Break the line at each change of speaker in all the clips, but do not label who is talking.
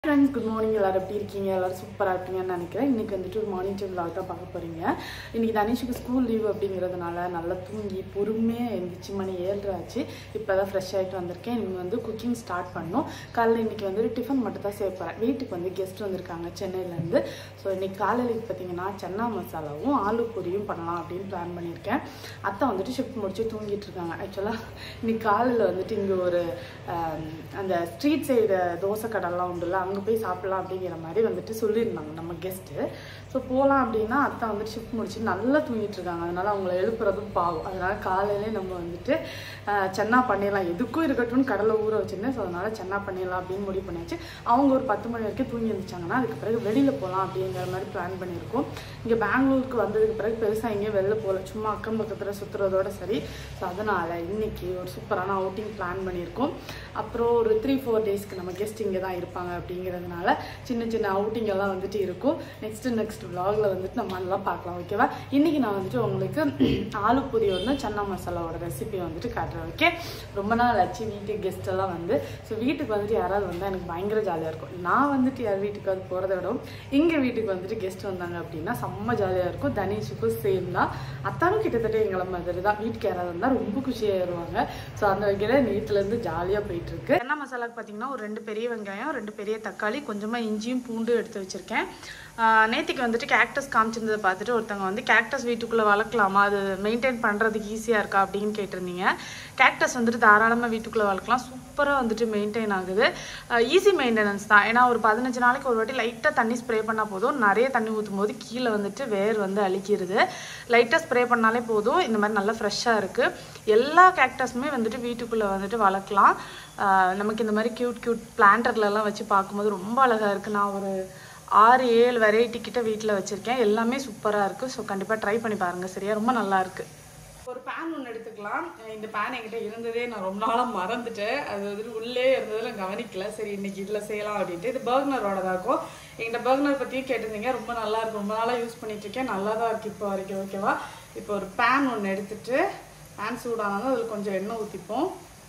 friends good morning எல்லாரும் எப்படி இருக்கீங்க எல்லாரும் சூப்பராக இருப்பீங்கன்னு நினைக்கிறேன் இன்னைக்கு வந்துட்டு ஒரு மார்னிங் டைம் vlog தான் பார்க்க போறீங்க இன்னைக்கு தனிஷுக்கு ஸ்கூல் லீவ் அப்படிங்கிறதுனால நல்லா தூங்கி பொறுமையாக எழுந்திரிச்சு மணி ஏழரை ஆச்சு இப்போ தான் ஃப்ரெஷ் ஆகிட்டு வந்திருக்கேன் இவங்க வந்து குக்கிங் ஸ்டார்ட் பண்ணோம் காலையில் இன்னைக்கு வந்துட்டு டிஃபன் மட்டும் தான் செய்ய போகிறேன் வீட்டுக்கு வந்து கெஸ்ட் வந்திருக்காங்க சென்னையிலேருந்து ஸோ இன்னைக்கு காலையில் பார்த்தீங்கன்னா சன்னா மசாலாவும் ஆலு பொரியும் பண்ணலாம் அப்படின்னு பிளான் பண்ணியிருக்கேன் அத்தை வந்துட்டு ஷிஃப்ட் முடிச்சு தூங்கிட்டு இருக்காங்க ஆக்சுவலாக இன்னைக்கு காலையில் வந்துட்டு இங்கே ஒரு ஆம், அந்த ஸ்ட்ரீட் சைடு தோசை கடைலாம் உண்டுல்ல அங்கே போய் சாப்பிடலாம் அப்படிங்கிற மாதிரி வந்துட்டு சொல்லியிருந்தாங்க நம்ம கெஸ்ட்டு ஸோ போகலாம் அப்படின்னா அத்தை வந்துட்டு ஷிஃப்ட் முடிச்சு நல்லா தூங்கிட்டு இருக்காங்க அதனால அவங்கள எழுப்புறதும் பாவம் அதனால காலையிலே நம்ம வந்துட்டு ஆஹ், சென்னா பண்ணிடலாம் எதுக்கும் இருக்கட்டும்னு கடலை ஊற வச்சிருந்தேன் ஸோ அதனால சென்னா பண்ணிடலாம் அப்படின்னு முடிவு பண்ணியாச்சு அவங்க ஒரு பத்து மணி வரைக்கும் தூங்கி இருந்துச்சாங்கன்னா அதுக்கு பிறகு வெளியில் போகலாம் அப்படிங்கிற மாதிரி பிளான் பண்ணியிருக்கோம் இங்கே பெங்களூருக்கு வந்ததுக்கு பிறகு பெருசாக எங்கேயும் வெளில போகல சும்மா அக்கம் பக்கத்தில் சுற்றுறதோட சரி ஸோ அதனால் இன்னைக்கு ஒரு சூப்பரான அவுட்டிங் பிளான் பண்ணியிருக்கோம் அப்புறம் ஒரு த்ரீ ஃபோர் டேஸ்க்கு நம்ம கெஸ்ட் இங்கே தான் இருப்பாங்க அப்படிங்கிறதுனால சின்ன சின்ன அவுட்டிங் எல்லாம் வந்துட்டு இருக்கும் நெக்ஸ்ட் நெக்ஸ்ட் vlogல வந்துட்டு நம்ம அதெல்லாம் பார்க்கலாம் ஓகேவா இன்னைக்கு நான் வந்துட்டு உங்களுக்கு ஆலு பூரி வந்து சன்னா மசாலாவோட ரெசிபி வந்துட்டு காட்டுறேன் ஓகே ரொம்ப நாள் ஆச்சு வீட்டுக்கு கெஸ்ட் எல்லாம் வந்து ஸோ வீட்டுக்கு வந்துட்டு யாராவது வந்தால் எனக்கு பயங்கர ஜாலியாக இருக்கும் நான் வந்துட்டு யார் வீட்டுக்காவது போகிறத விடவும் எங்கள் வீட்டுக்கு வந்துட்டு கெஸ்ட் வந்தாங்க அப்படின்னா செம்ம ஜாலியாக இருக்கும் தனீஷுக்கும் சேம் தான் அத்தானும் கிட்டத்தட்ட எங்களை மாதிரி தான் வீட்டுக்கு யாராவது வந்தால் ரொம்ப குஷியாயிருவாங்க ஸோ அந்த வகையில் நேற்றுலேருந்து ஜாலியாக போயிட்டு இருக்கு என்ன மசாலாக்கு பார்த்தீங்கன்னா ஒரு ரெண்டு பெரிய வெங்காயம் ரெண்டு பெரிய தக்காளி கொஞ்சமாக இஞ்சியும் பூண்டு எடுத்து வச்சிருக்கேன் ஆஹ் நேத்திக்கு வந்துட்டு கேக்டஸ் காமிச்சிருந்ததை பார்த்துட்டு ஒருத்தவங்க வந்து கேக்டஸ் வீட்டுக்குள்ளே வளர்க்கலாமா அது மெயின்டைன் பண்ணுறதுக்கு ஈஸியாக இருக்கா அப்படின்னு கேட்டிருந்தீங்க கேக்டஸ் வந்துட்டு தாராளமாக வீட்டுக்குள்ளே வளர்க்கலாம் சூப்பராக வந்துட்டு மெயின்டைன் ஆகுது ஈஸி மெயின்டெனன்ஸ் தான் ஏன்னா ஒரு பதினஞ்சு நாளைக்கு ஒரு வாட்டி லைட்டாக தண்ணி ஸ்ப்ரே பண்ணால் போதும் நிறைய தண்ணி ஊற்றும் போது கீழே வந்துட்டு வேர் வந்து அழிக்கிறது லைட்டாக ஸ்ப்ரே பண்ணாலே போதும் இந்த மாதிரி நல்லா ஃப்ரெஷ்ஷாக இருக்குது எல்லா கேக்டஸுமே வந்துட்டு வீட்டுக்குள்ளே வந்துட்டு வளர்க்கலாம் ஆஹ் நமக்கு இந்த மாதிரி க்யூட் க்யூட் பிளான்டர்லலாம் வச்சு பார்க்கும்போது ரொம்ப அழகாக இருக்குது நான் ஒரு ஆறு ஏழு வெரைட்டி கிட்ட வீட்டில் வச்சுருக்கேன் எல்லாமே சூப்பராக இருக்குது ஸோ கண்டிப்பாக ட்ரை பண்ணி பாருங்கள் சரியா ரொம்ப நல்லா இருக்கு ஒரு பேன் ஒன்று எடுத்துக்கலாம் இந்த பேன் என்கிட்ட இருந்ததே நான் ரொம்ப நாளாக மறந்துட்டேன் அது வந்துட்டு உள்ளே இருந்ததில் கவனிக்கல சரி இன்னைக்கு இதில் செய்யலாம் அப்படின்ட்டு இது பர்க்னரோட தான் இருக்கும் என்கிட்ட பர்க்னர் பற்றியும் கேட்டிருந்தீங்க ரொம்ப நல்லா இருக்கு ரொம்ப நாளாக யூஸ் பண்ணிட்டு இருக்கேன் நல்லா தான் இருக்குது இப்போ வரைக்கும் ஓகேவா இப்போ ஒரு பேன் ஒன்று எடுத்துட்டு பேன் சூடானதும் அதில் கொஞ்சம் எண்ணெய் ஊற்றிப்போம்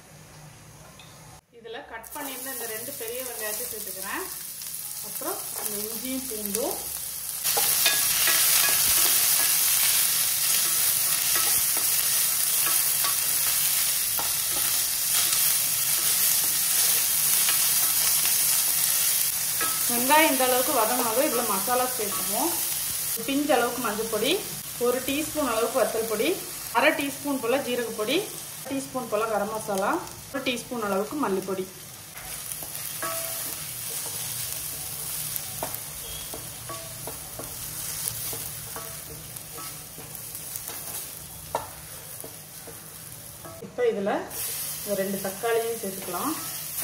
இதில் கட் பண்ணியிருந்த இந்த ரெண்டு பெரிய வெங்காயத்தை சேர்த்துக்கிறேன் அப்புறம் அந்த இஞ்சியும் பூண்டும் வெங்காயம் இந்த அளவுக்கு வதங்கினாலும் இதில் மசாலா சேர்த்துப்போம் பிஞ்சு அளவுக்கு மஞ்சள் பொடி ஒரு டீஸ்பூன் அளவுக்கு வத்தல் பொடி அரை டீஸ்பூன் போல் ஜீரகப்பொடி டீஸ்பூன் போல் கரம் மசாலா ஒரு டீஸ்பூன் அளவுக்கு மல்லிப்பொடி இப்போ இதில் இந்த ரெண்டு தக்காளியும் சேர்த்துக்கலாம்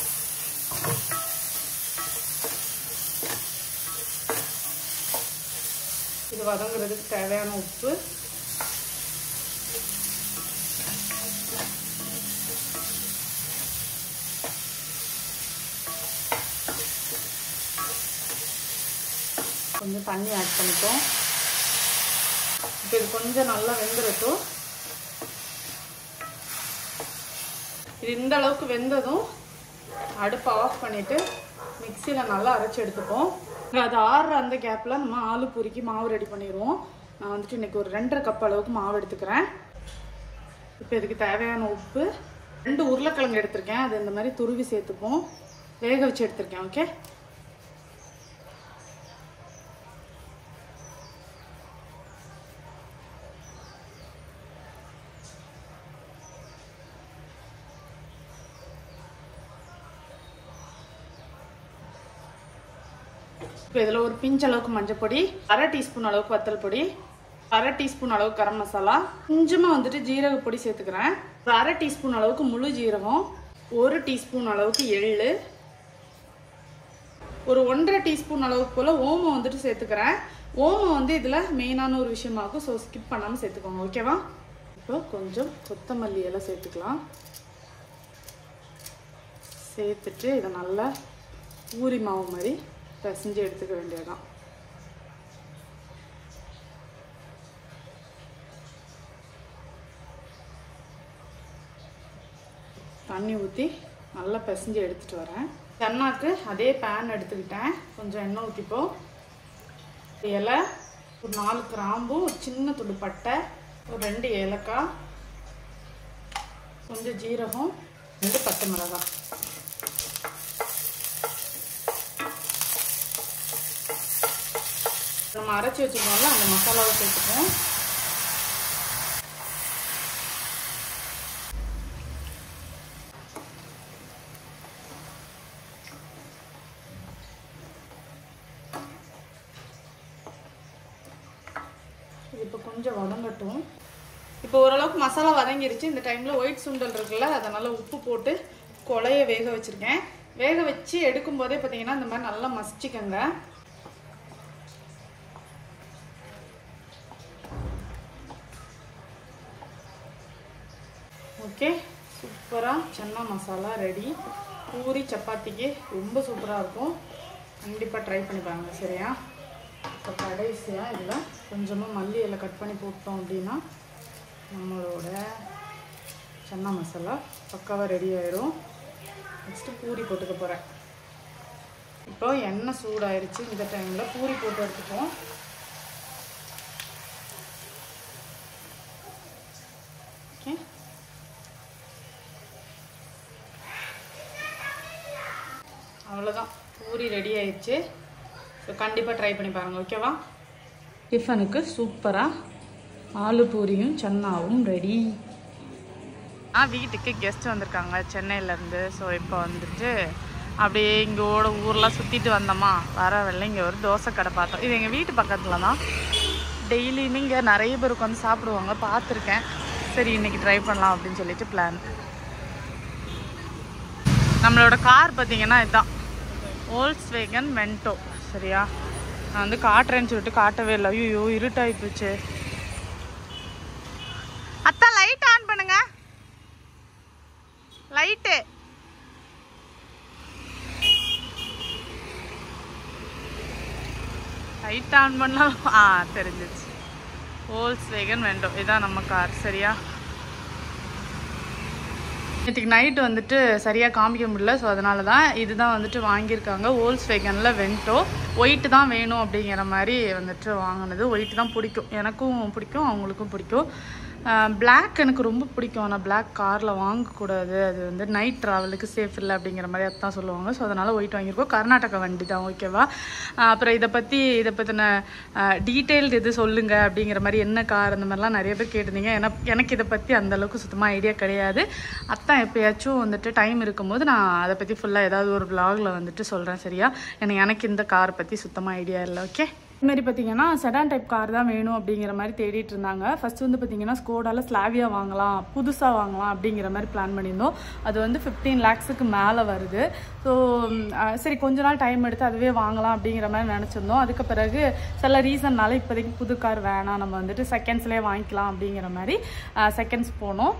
இது வதங்குறதுக்கு தேவையான உப்பு கொஞ்சம் தண்ணி ஆட் பண்ணிப்போம் இப்போ இது கொஞ்சம் நல்லா வெந்துடட்டும் இது இந்த அளவுக்கு வெந்ததும் அடுப்பை ஆஃப் பண்ணிட்டு மிக்சியில் நல்லா அரைச்சி எடுத்துப்போம் அது ஆறுற அந்த கேப்பில் நம்ம ஆலு பூரிக்கு மாவு ரெடி பண்ணிடுவோம் நான் வந்துட்டு இன்னைக்கு ஒரு ரெண்டரை கப் அளவுக்கு மாவு எடுத்துக்கிறேன் இப்போ இதுக்கு தேவையான உப்பு ரெண்டு உருளைக்கிழங்கு எடுத்திருக்கேன் அது இந்த மாதிரி துருவி சேர்த்துப்போம் வேக வச்சு எடுத்திருக்கேன் ஓகே இப்போ இதில் ஒரு பிஞ்ச் அளவுக்கு மஞ்சள் பொடி அரை டீஸ்பூன் அளவுக்கு வத்தல் பொடி அரை டீஸ்பூன் அளவுக்கு கரம் மசாலா கொஞ்சமாக வந்துட்டு ஜீரக பொடி சேர்த்துக்கிறேன் ஒரு அரை டீஸ்பூன் அளவுக்கு முழு ஜீரகம் ஒரு டீஸ்பூன் அளவுக்கு எள்ளு ஒரு ஒன்றரை டீஸ்பூன் அளவுக்கு போல் ஓமம் வந்துட்டு சேர்த்துக்கிறேன் ஓமம் வந்து இதில் மெயினான ஒரு விஷயமாகும் ஸோ ஸ்கிப் பண்ணாமல் சேர்த்துக்கோங்க ஓகேவா இப்போ கொஞ்சம் கொத்தமல்லி எல்லாம் சேர்த்துக்கலாம் சேர்த்துட்டு இதை நல்லா பூரி மாவு மாதிரி பிசைஞ்சு எடுத்துக்க வேண்டியதுதான் தண்ணி ஊற்றி நல்லா பிசைஞ்சு எடுத்துகிட்டு வரேன் சன்னாக்கு அதே பேன் எடுத்துக்கிட்டேன் கொஞ்சம் எண்ணெய் ஊற்றிப்போம் இலை ஒரு நாலு கிராம்பு ஒரு சின்ன துண்டு பட்டை ஒரு ரெண்டு ஏலக்காய் கொஞ்சம் ஜீரகம் ரெண்டு பச்சை மிளகாய் நம்ம அரைச்சி வச்சுருக்கோம்ல அந்த மசாலாவை சேர்த்துப்போம் இது இப்போ கொஞ்சம் வதங்கட்டும் இப்போ ஓரளவுக்கு மசாலா வதங்கிருச்சு இந்த டைமில் ஒயிட் சுண்டல் இருக்குல்ல அதை நல்லா உப்பு போட்டு கொலைய வேக வச்சுருக்கேன் வேக வச்சு எடுக்கும் போதே பார்த்தீங்கன்னா இந்த மாதிரி நல்லா மசிச்சுக்கோங்க ஓகே சூப்பராக சன்னா மசாலா ரெடி பூரி சப்பாத்திக்கு ரொம்ப சூப்பராக இருக்கும் கண்டிப்பாக ட்ரை பண்ணி பாருங்க சரியா இப்போ கடைசியாக இதில் கொஞ்சமாக மல்லி இலை கட் பண்ணி போட்டோம் அப்படின்னா நம்மளோட சன்னா மசாலா பக்காவாக ரெடி ஆயிடும் நெக்ஸ்ட்டு பூரி போட்டுக்க போகிறேன் இப்போ எண்ணெய் சூடாயிருச்சு இந்த டைமில் பூரி போட்டு எடுத்துப்போம் ஓகே அவ்வளோதான் பூரி ரெடி ஆயிடுச்சு ஸோ கண்டிப்பாக ட்ரை பண்ணி பாருங்கள் ஓகேவா டிஃபனுக்கு சூப்பராக ஆலு பூரியும் சன்னாவும் ரெடி ஆ வீட்டுக்கு கெஸ்ட் வந்திருக்காங்க சென்னையிலேருந்து ஸோ இப்போ வந்துட்டு அப்படியே இங்கே ஓட ஊர்லாம் சுற்றிட்டு வந்தோமா வர வெள்ள இங்கே ஒரு தோசை கடை பார்த்தோம் இது எங்கள் வீட்டு பக்கத்தில் தான் டெய்லியுமே இங்கே நிறைய பேர் உட்காந்து சாப்பிடுவாங்க பார்த்துருக்கேன் சரி இன்னைக்கு ட்ரை பண்ணலாம் அப்படின்னு சொல்லிட்டு பிளான் நம்மளோட கார் பார்த்தீங்கன்னா இதுதான் ஓல்ஸ் வேகன் மென்டோ சரியா நான் வந்து காட்டுறேன்னு சொல்லிட்டு காட்டவே இல்லை ஐயோ இருட்டாகி போச்சு அத்தா லைட் ஆன் பண்ணுங்க லைட்டு லைட் ஆன் பண்ணலாம் ஆ தெரிஞ்சிச்சு ஓல்ஸ் வேகன் வெண்டோ இதான் நம்ம கார் சரியா நேற்றுக்கு நைட்டு வந்துட்டு சரியாக காமிக்க முடியல ஸோ அதனால தான் இதுதான் வந்துட்டு வாங்கியிருக்காங்க ஓல்ஸ் வேகனில் வென்டோ ஒயிட்டு தான் வேணும் அப்படிங்கிற மாதிரி வந்துட்டு வாங்கினது ஒயிட் தான் பிடிக்கும் எனக்கும் பிடிக்கும் அவங்களுக்கும் பிடிக்கும் பிளாக் எனக்கு ரொம்ப பிடிக்கும் ஆனால் பிளாக் காரில் வாங்கக்கூடாது அது வந்து நைட் ட்ராவலுக்கு சேஃப் இல்லை அப்படிங்கிற மாதிரி அதான் சொல்லுவாங்க ஸோ அதனால் ஒயிட் வாங்கியிருக்கோம் கர்நாடகா வண்டி தான் ஓகேவா அப்புறம் இதை பற்றி இதை பற்றின டீட்டெயில்டு இது சொல்லுங்கள் அப்படிங்கிற மாதிரி என்ன கார் அந்த மாதிரிலாம் நிறைய பேர் கேட்டிருந்தீங்க ஏன்னா எனக்கு இதை பற்றி அந்தளவுக்கு சுத்தமாக ஐடியா கிடையாது அத்தான் எப்பயாச்சும் வந்துட்டு டைம் இருக்கும்போது நான் அதை பற்றி ஃபுல்லாக ஏதாவது ஒரு vlogல வந்துட்டு சொல்கிறேன் சரியா ஏன்னா எனக்கு இந்த கார் பற்றி சுத்தமாக ஐடியா இல்லை ஓகே இதுமாரி பார்த்தீங்கன்னா செடான் டைப் கார் தான் வேணும் அப்படிங்கிற மாதிரி தேடிட்டு இருந்தாங்க ஃபர்ஸ்ட் வந்து பார்த்தீங்கன்னா ஸ்கோடால ஸ்லாவியா வாங்கலாம் புதுசாக வாங்கலாம் அப்படிங்கிற மாதிரி பிளான் பண்ணியிருந்தோம் அது வந்து ஃபிஃப்டீன் லேக்ஸுக்கு மேலே வருது ஸோ சரி கொஞ்ச நாள் டைம் எடுத்து அதுவே வாங்கலாம் அப்படிங்கிற மாதிரி நினச்சிருந்தோம் அதுக்கு பிறகு சில ரீசன்னால இப்போதைக்கு புது கார் வேணாம் நம்ம வந்துட்டு செகண்ட்ஸ்லேயே வாங்கிக்கலாம் அப்படிங்கிற மாதிரி செகண்ட்ஸ் போனோம்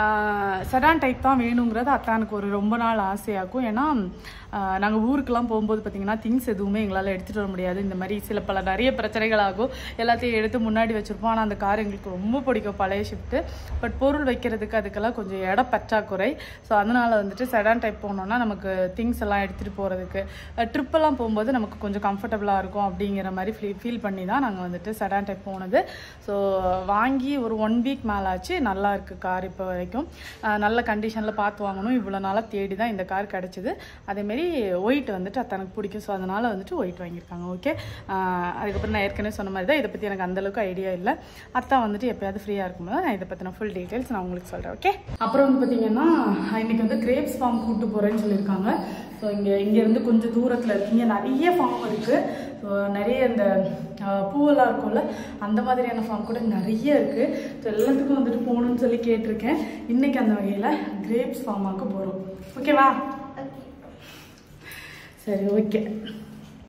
செடான் டைப் தான் வேணுங்கிறது அத்தானுக்கு ஒரு ரொம்ப நாள் ஆசையாகும் ஏன்னா நாங்கள் ஊருக்கெல்லாம் போகும்போது பார்த்தீங்கன்னா திங்ஸ் எதுவுமே எங்களால் எடுத்துகிட்டு வர முடியாது இந்த மாதிரி சில பல நிறைய பிரச்சனைகள் ஆகும் எல்லாத்தையும் எடுத்து முன்னாடி வச்சுருப்போம் ஆனால் அந்த கார் எங்களுக்கு ரொம்ப பிடிக்கும் பழைய ஷிஃப்ட்டு பட் பொருள் வைக்கிறதுக்கு அதுக்கெல்லாம் கொஞ்சம் இட பற்றாக்குறை ஸோ அதனால் வந்துட்டு செடான் டைப் போனோம்னா நமக்கு திங்ஸ் எல்லாம் எடுத்துகிட்டு போகிறதுக்கு ட்ரிப்பெல்லாம் போகும்போது நமக்கு கொஞ்சம் கம்ஃபர்டபுளாக இருக்கும் அப்படிங்கிற மாதிரி ஃபீல் ஃபீல் பண்ணி தான் நாங்கள் வந்துட்டு செடான் டைப் போனது ஸோ வாங்கி ஒரு ஒன் வீக் மேலே ஆச்சு நல்லா இருக்குது கார் இப்போ வரைக்கும் அஹ் நல்ல கண்டிஷனில் பார்த்து வாங்கணும் இவ்வளோ நாளாக தேடி தான் இந்த கார் கிடச்சிது அதேமாரி ஒயிட் வந்துட்டு தனக்கு பிடிக்கும் ஸோ அதனால் வந்துட்டு ஒயிட் வாங்கியிருக்காங்க ஓகே அதுக்கப்புறம் நான் ஏற்கனவே சொன்ன மாதிரி தான் இதை பற்றி எனக்கு அந்தளவுக்கு ஐடியா இல்லை அத்தா வந்துட்டு எப்போயாவது ஃப்ரீயாக இருக்கும்போது நான் இதை பற்றின ஃபுல் டீட்டெயில்ஸ் நான் உங்களுக்கு சொல்கிறேன் ஓகே அப்புறம் வந்து பார்த்தீங்கன்னா இன்னைக்கு வந்து கிரேப்ஸ் ஃபார்ம் கூட்டு போகிறேன்னு சொல்லியிருக்காங்க ஸோ இங்கே இங்கேருந்து கொஞ்சம் தூரத்தில் இருக்கு இங்கே நிறைய ஃபார்ம் இருக்குது ஸோ நிறைய இந்த ஆஹ், பூவெல்லாம் இருக்கும்ல அந்த மாதிரியான ஃபார்ம் கூட நிறைய இருக்குது ஸோ எல்லாத்துக்கும் வந்துட்டு போகணும்னு சொல்லி கேட்டிருக்கேன் இன்னைக்கு அந்த வகையில் கிரேப்ஸ் ஃபார்மாக்க போகிறோம் ஓகேவா சரி ஓகே